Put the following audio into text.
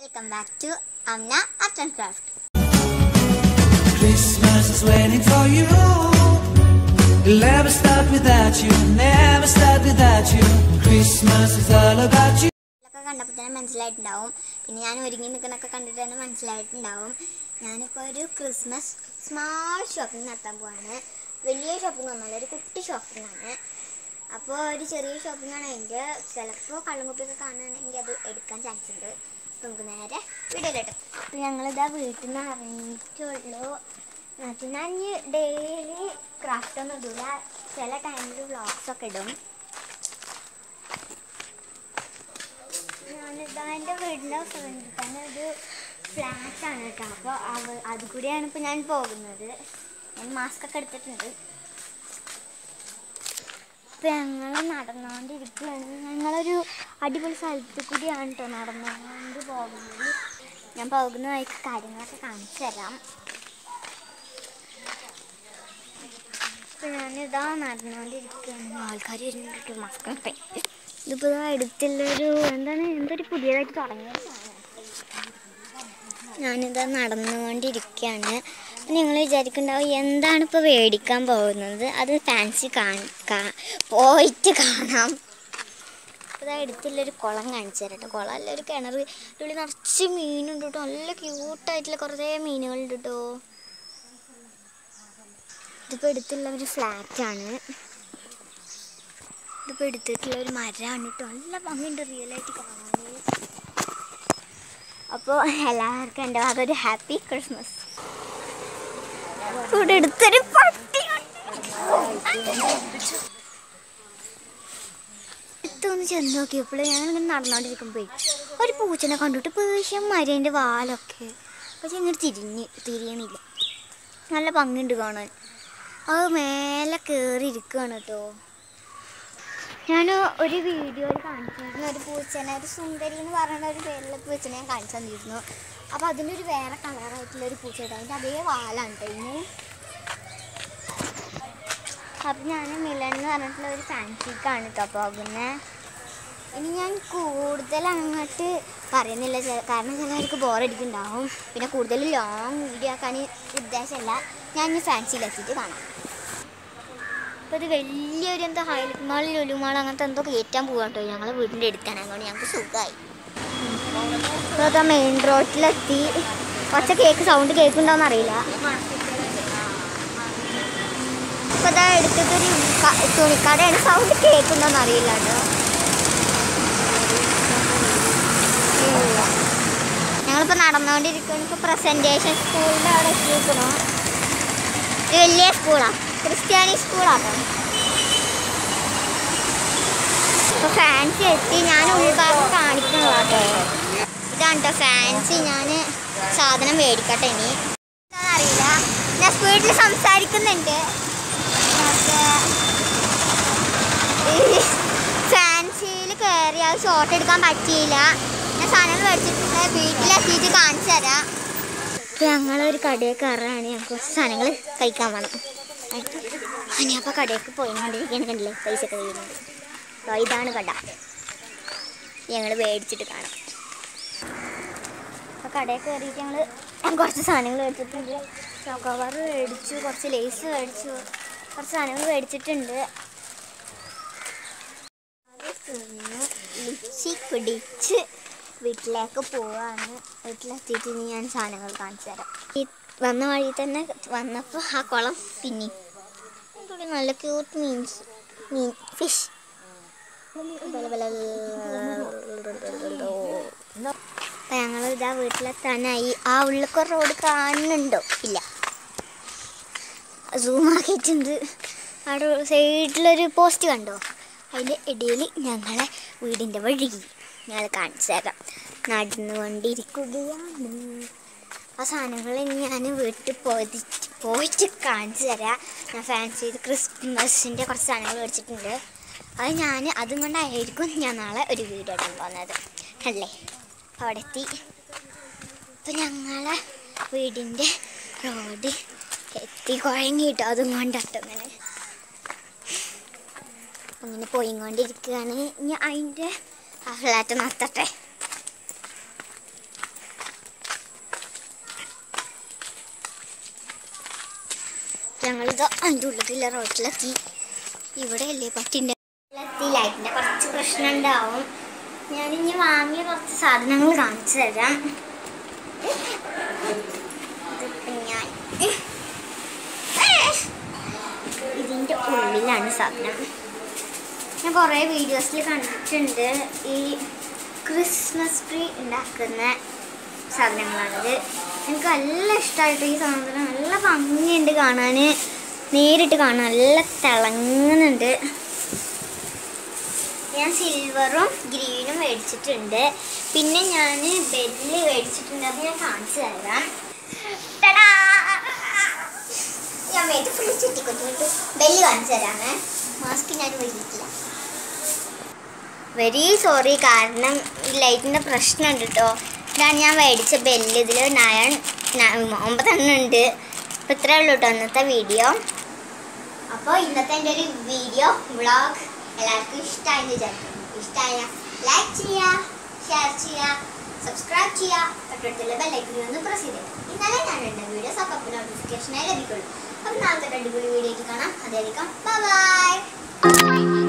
Welcome back to Amna art and craft Christmas is waiting for you. It'll never start without you, never start without you. Christmas is all about you. ഒക്കെ കണ്ടപ്പോൾ തന്നെ മനസ്സിലായിട്ടുണ്ടാവും പിന്നെ ഞാൻ ഒരുങ്ങി നിൽക്കുന്നൊക്കെ കണ്ടിട്ട് തന്നെ മനസ്സിലായിട്ടുണ്ടാവും ഞാനിപ്പോൾ ഒരു ക്രിസ്മസ് സ്മാൾ ഷോപ്പിംഗ് നടത്താൻ പോവാണ് വലിയ ഷോപ്പിംഗ് ഒന്നുമല്ല ഒരു കുട്ടി ഷോപ്പിംഗ് ആണ് അപ്പോൾ ഒരു ചെറിയ ഷോപ്പിംഗ് ആണ് അതിൻ്റെ ചിലപ്പോൾ കള്ളുകുപ്പിയൊക്കെ കാണുകയാണെങ്കിൽ അത് എടുക്കാൻ ചാൻസ് ഉണ്ട് അപ്പോൾ നമുക്ക് നേരെ വീഡിയോയിലിട്ട് അപ്പോൾ ഞങ്ങളിതാ വീട്ടിൽ നിന്ന് ഇറങ്ങിയിട്ടുള്ളൂ എന്നിട്ട് ഞാൻ ഡെയിലി ക്രാഫ്റ്റ് ഒന്നും ഇടില്ല ചില ടൈമിൽ വ്ളോഗ്സ് ഒക്കെ ഇടും ഞാനിതാ എൻ്റെ വീടിൻ്റെ ഫ്രണ്ടിൽ തന്നെ ഒരു ഫ്ലാറ്റ് ആണ് കേട്ടോ അപ്പോൾ അവ അത് കൂടിയാണ് ഇപ്പോൾ ഞാൻ പോകുന്നത് ഞാൻ മാസ്ക് ഒക്കെ എടുത്തിട്ടുണ്ട് ഇപ്പം ഞങ്ങൾ നടന്നുകൊണ്ടിരിക്കുകയാണ് ഞങ്ങളൊരു അടിപൊളി സ്ഥലത്ത് കൂടിയാണ് കേട്ടോ നടന്നുകൊണ്ട് പോകുന്നത് ഞാൻ പോകുന്ന വഴിക്ക് കാര്യങ്ങളൊക്കെ കാണിച്ചു തരാം ഇപ്പം ഞാനിതാ നടന്നുകൊണ്ടിരിക്കുകയാണ് ആൾക്കാർ വരുന്നുണ്ട് മാസ്ക് ഇട്ടേ ഇതിപ്പോൾ ഇതാ അടുത്തുള്ളൊരു എന്താണ് എന്തൊരു പുതിയതായിട്ട് തുടങ്ങിയ ഞാനിതാ നടന്നുകൊണ്ടിരിക്കുകയാണ് അപ്പം നിങ്ങൾ വിചാരിക്കുന്നുണ്ടാവും എന്താണ് ഇപ്പോൾ മേടിക്കാൻ പോകുന്നത് അത് ഫാൻസി കാ പോയിട്ട് കാണാം അപ്പോൾ ഇതാ അടുത്തുള്ളൊരു കുളം കാണിച്ചു തരാം കേട്ടോ കുളം അല്ല ഒരു കിണർ ഇതിൽ നിറച്ച് മീനുണ്ട് കേട്ടോ നല്ല ക്യൂട്ടായിട്ടുള്ള കുറേ മീനുകളുണ്ട് കേട്ടോ ഇതിപ്പോൾ അടുത്തുള്ള ഒരു ഫ്ലാറ്റാണ് ഇതിപ്പോൾ എടുത്തിട്ടുള്ള ഒരു മരമാണ് കേട്ടോ നല്ല ഭംഗിയുണ്ട് റിയലായിട്ട് കാണാൻ അപ്പോൾ എല്ലാവർക്കും എൻ്റെ ഭാഗം ഒരു ഹാപ്പി ക്രിസ്മസ് ഇവിടെ എടുത്തൊരു പട്ടിയുണ്ട് എടുത്തൊന്ന് ചെന്ന് നോക്കിയപ്പോൾ ഞാനിങ്ങനെ നടന്നുകൊണ്ടിരിക്കുമ്പോൾ ഒരു പൂച്ചനെ കണ്ടിട്ട് പേശ്യം മരേൻ്റെ വാലൊക്കെ പക്ഷെ ഇങ്ങനെ തിരിഞ്ഞ് തിരിയണില്ല നല്ല ഭംഗിയുണ്ട് കാണാൻ അത് മേലെ കയറി ഇരിക്കുകയാണ് കേട്ടോ ഞാൻ ഒരു വീഡിയോയിൽ കാണിച്ചിരുന്നു ഒരു പൂച്ചനെ ഒരു സുന്ദരി എന്ന് പറയുന്ന ഒരു പേരിലുള്ള പൂച്ചനെ ഞാൻ കാണിച്ചു തന്നിരുന്നു അപ്പോൾ അതിൻ്റെ ഒരു വേറെ കളറായിട്ടുള്ള ഒരു പൂച്ച ഉണ്ട് അതിൻ്റെ അതേ വാലാണ് കേട്ടോ ഇനി അപ്പം ഞാൻ മിലൻ എന്ന് പറഞ്ഞിട്ടുള്ള ഒരു ഫാൻസിക്കാണ് കേട്ടോ പോകുന്നത് ഇനി ഞാൻ കൂടുതൽ അങ്ങോട്ട് പറയുന്നില്ല ചെ- കാരണം ചിലർക്ക് ബോറടിക്കുന്നുണ്ടാവും പിന്നെ കൂടുതൽ ലോങ് വീഡിയോ ആക്കാൻ ഉദ്ദേശമല്ല ഞാൻ ഇനി ഫാൻസിയിലെത്തിയിട്ട് കാണാം അപ്പോൾ ഇത് വലിയൊരു എന്താ ഹൈലൈറ്റ് മാൾ ലുലുമാൾ അങ്ങനത്തെ എന്തോ കയറ്റാൻ പോകാം കേട്ടോ ഞങ്ങളെ വീടിൻ്റെ അടുത്താണ് അതുകൊണ്ട് ഞങ്ങൾക്ക് സുഖമായി ഇപ്പോൾ അതാ മെയിൻ റോഡിലെത്തി കുറച്ച് കേക്ക് സൗണ്ട് കേൾക്കുന്നുണ്ടോയെന്ന് അറിയില്ല ഇപ്പോൾ അതാ എടുത്തിട്ടൊരു ക- തുണിക്കടയാണ് സൗണ്ട് കേൾക്കുന്നുണ്ടോയെന്ന് അറിയില്ല കേട്ടോ ഇല്ല. ഞങ്ങളിപ്പോൾ നടന്നുകൊണ്ടിരിക്കുകയാണ് ഇപ്പോൾ പ്രസൻറ്റേഷൻ സ്കൂളിൻ്റെ അവിടെ എത്തിയിരിക്കണോ ഇത് വലിയ സ്കൂളാണ് ക്രിസ്ത്യാനി സ്കൂളാണ് ഇപ്പോൾ ഫാൻസി എത്തി ഞാൻ ഉൾഭാഗം കാണിക്കണതാട്ടോ ഇതാണ് കേട്ടോ ഫാൻസി ഞാൻ സാധനം മേടിക്കട്ടെ ഇനി എന്താണെന്ന് അറിയില്ല ഞാൻ സ്പീഡിൽ സംസാരിക്കുന്നുണ്ട് ഫാൻസിയിൽ കയറി അത് ഷോട്ട് എടുക്കാൻ പറ്റിയില്ല ഞാൻ സാധനങ്ങൾ മേടിച്ചിട്ടുണ്ട് വീട്ടിലെത്തിയിട്ട് കാണിച്ചു തരാം ഇപ്പം ഞങ്ങളൊരു കടയിൽ കയറാണ് ഞങ്ങൾക്ക് കുറച്ച് സാധനങ്ങൾ കഴിക്കാൻ വേണം ഞാൻ അപ്പോൾ കടയിലേക്ക് പോയിക്കൊണ്ടിരിക്കുകയാണ് കണ്ടില്ലേ പൈസ ഒക്കെ വീഴുന്നുണ്ട് അപ്പോൾ ഇതാണ് കട ഞങ്ങൾ മേടിച്ചിട്ട് കാണാം അപ്പോൾ കടയിൽ കയറിയിട്ട് ഞങ്ങൾ കുറച്ച് സാധനങ്ങൾ മേടിച്ചിട്ടുണ്ട് ചോക്കോബാർ മേടിച്ചു കുറച്ച് ലേസ് മേടിച്ചു കുറച്ച് സാധനങ്ങൾ മേടിച്ചിട്ടുണ്ട് അത് തിന്ന് ലിച്ചി പിടിച്ച് വീട്ടിലേക്ക് പോവാണ് വീട്ടിലെത്തിയിട്ട് ഇനി ഞാൻ സാധനങ്ങൾ കാണിച്ചു തരാം ഈ വന്ന വഴി തന്നെ വന്നപ്പോൾ ആ കുളം പിന്നെ ഇവിടെ നല്ല ക്യൂട്ട് മീൻസ് മീൻ ഫിഷ് അപ്പം ഞങ്ങൾ ഇതാ വീട്ടിലെത്താനായി ആ ഉള്ളിലൊക്കെ റോഡ് കാണുന്നുണ്ടോ ഇല്ല സൂം ആക്കിയിട്ടുണ്ട് അവിടെ സൈഡിലൊരു പോസ്റ്റ് കണ്ടോ അതിൻ്റെ ഇടയിൽ ഞങ്ങളെ വീടിൻ്റെ വഴി ഞങ്ങൾ കാണിച്ചു തരാം നടന്നുകൊണ്ടിരിക്കുകയാണ് ആ സാധനങ്ങൾ ഞാൻ വീട്ടിൽ പോയിട്ട് പോയിട്ട് കാണിച്ചു തരാം ഞാൻ ഫാൻസി ക്രിസ്മസിൻ്റെ കുറച്ച് സാധനങ്ങൾ മേടിച്ചിട്ടുണ്ട് അത് ഞാൻ അതും കൊണ്ടായിരിക്കും ഞാൻ നാളെ ഒരു വീഡിയോ ഇടാൻ പോകുന്നത് അല്ലേ അവിടെ എത്തി അപ്പം ഞങ്ങളെ വീടിൻ്റെ റോഡ് എത്തി കുഴങ്ങിട്ടോ അതും കൊണ്ടിട്ട് അങ്ങനെ അങ്ങനെ പോയിക്കൊണ്ടിരിക്കുകയാണ് ഇനി അതിൻ്റെ ആ ഫ്ലാറ്റ് നിർത്തട്ടെ ഞങ്ങളിത് അതിൻ്റെ ഉള്ളിലുള്ള റോട്ടിലെത്തി ഇവിടെയല്ലേ പറ്റിൻ്റെ എത്തി ലൈറ്റിൻ്റെ കുറച്ച് പ്രശ്നം ഉണ്ടാവും ഞാനിനി വാങ്ങിയ കുറച്ച് സാധനങ്ങൾ കാണിച്ചു തരാം ഇതിപ്പം ഞാൻ ഇതിൻ്റെ ഉള്ളിലാണ് സാധനം ഞാൻ കുറേ വീഡിയോസിൽ കണ്ടിട്ടുണ്ട് ഈ ക്രിസ്മസ് ട്രീ ഉണ്ടാക്കുന്ന സാധനങ്ങളാണിത് എനിക്ക് നല്ല ഇഷ്ടമായിട്ട് ഈ സാധനം നല്ല ഭംഗിയുണ്ട് കാണാൻ നേരിട്ട് കാണാൻ നല്ല തിളങ്ങുന്നുണ്ട് ഞാൻ സിൽവറും ഗ്രീനും മേടിച്ചിട്ടുണ്ട് പിന്നെ ഞാൻ ബെല്ല് മേടിച്ചിട്ടുണ്ട് അത് ഞാൻ കാണിച്ചു തരാം ടടാ! ഞാൻ മേടിച്ച് ഫുള്ള് ചുറ്റിക്കൊണ്ടിട്ട് ബെല്ല് കാണിച്ചു തരാമേ മാസ്ക് ഞാൻ വൈകിട്ടില്ല വെരി സോറി കാരണം ഈ ലൈറ്റിൻ്റെ പ്രശ്നമുണ്ട് കേട്ടോ ഇതാണ് ഞാൻ മേടിച്ച ബെല്ല് ഇതിൽ നയൻ ഒമ്പതെണ്ണം ഉണ്ട് അപ്പോൾ ഇത്രയേ ഉള്ളൂ കേട്ടോ ഇന്നത്തെ വീഡിയോ അപ്പോൾ ഇന്നത്തെ എൻ്റെ ഒരു വീഡിയോ വ്ളോഗ് എല്ലാവർക്കും ഇഷ്ടമായെന്ന് വിചാരിക്കുന്നു ഇഷ്ടമായ ലൈക്ക് ചെയ്യുക ഷെയർ ചെയ്യുക സബ്സ്ക്രൈബ് ചെയ്യുക തൊട്ടടുത്തുള്ള ബെല്ലൈക്കണിൽ ഒന്ന് പ്രസ് ചെയ്തേക്കാം ഇന്നലെ ഞാൻ എൻ്റെ വീഡിയോസ് അപ്പോൾ നോട്ടിഫിക്കേഷനായി ലഭിക്കുള്ളൂ അപ്പം നാളത്തെ അടിപൊളി വീഡിയോ കാണാം അതായിരിക്കും ബൈ